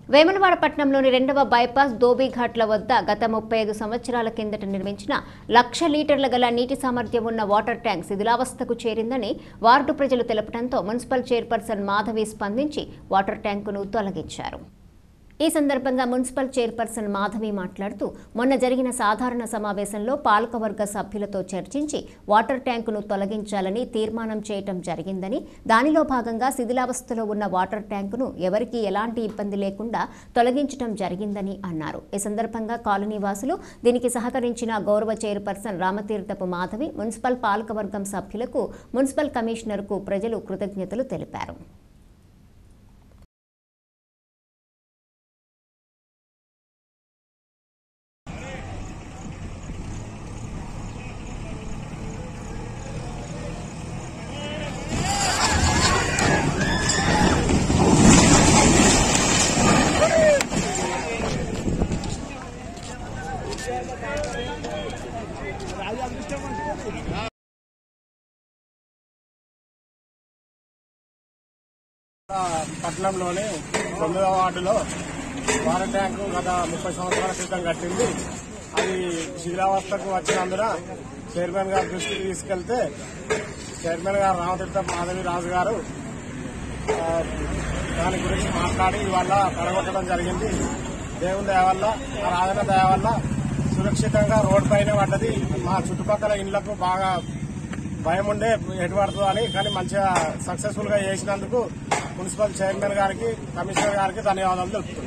వేములవాడ పట్టణంలోని రెండవ బైపాస్ ధోబీఘాట్ల వద్ద గత ముప్పై ఐదు సంవత్సరాల కిందట నిర్మించిన లక్ష లీటర్ల గల నీటి సామర్థ్యం ఉన్న వాటర్ ట్యాంక్ శిథిలావస్థకు చేరిందని వార్డు ప్రజలు తెలపడంతో మున్సిపల్ చైర్పర్సన్ మాధవి స్పందించి వాటర్ ట్యాంకును తొలగించారు ఈ సందర్భంగా మున్సిపల్ చైర్పర్సన్ మాధవి మాట్లాడుతూ మొన్న జరిగిన సాధారణ సమావేశంలో పాలకవర్గ సభ్యులతో చర్చించి వాటర్ ట్యాంకును తొలగించాలని తీర్మానం చేయటం జరిగిందని దానిలో భాగంగా శిథిలావస్థలో ఉన్న వాటర్ ట్యాంకును ఎవరికీ ఎలాంటి ఇబ్బంది లేకుండా తొలగించడం జరిగిందని అన్నారు ఈ సందర్భంగా కాలనీ వాసులు దీనికి సహకరించిన గౌరవ చైర్పర్సన్ రామతీర్థపు మాధవి మున్సిపల్ పాలకవర్గం సభ్యులకు మున్సిపల్ కమిషనర్కు ప్రజలు కృతజ్ఞతలు తెలిపారు పట్టణంలోని తొమ్మిదవ వార్డులో వాటర్ ట్యాంకు గత ముప్పై సంవత్సరాల క్రితం కట్టింది అది శిథిలావస్థకు వచ్చినందున చైర్మన్ గారి దృష్టికి తీసుకెళ్తే చైర్మన్ గారు రామతీర్థ మాధవి రాజు గారు ఆ, దాని గురించి మాట్లాడి ఇవాళ పడగొట్టడం జరిగింది దేవుని దయ వల్ల ఆ రాజన దయ వల్ల సురక్షితంగా రోడ్ పైన పడ్డది మా చుట్టుపక్కల ఇండ్లకు బాగా భయం ఉండే ఎటు పడుతుంది అని కానీ మంచిగా సక్సెస్ఫుల్ గా చేసినందుకు మున్సిపల్ చైర్మన్ గారికి కమిషనర్ గారికి ధన్యవాదాలు తెలుపుతున్నాను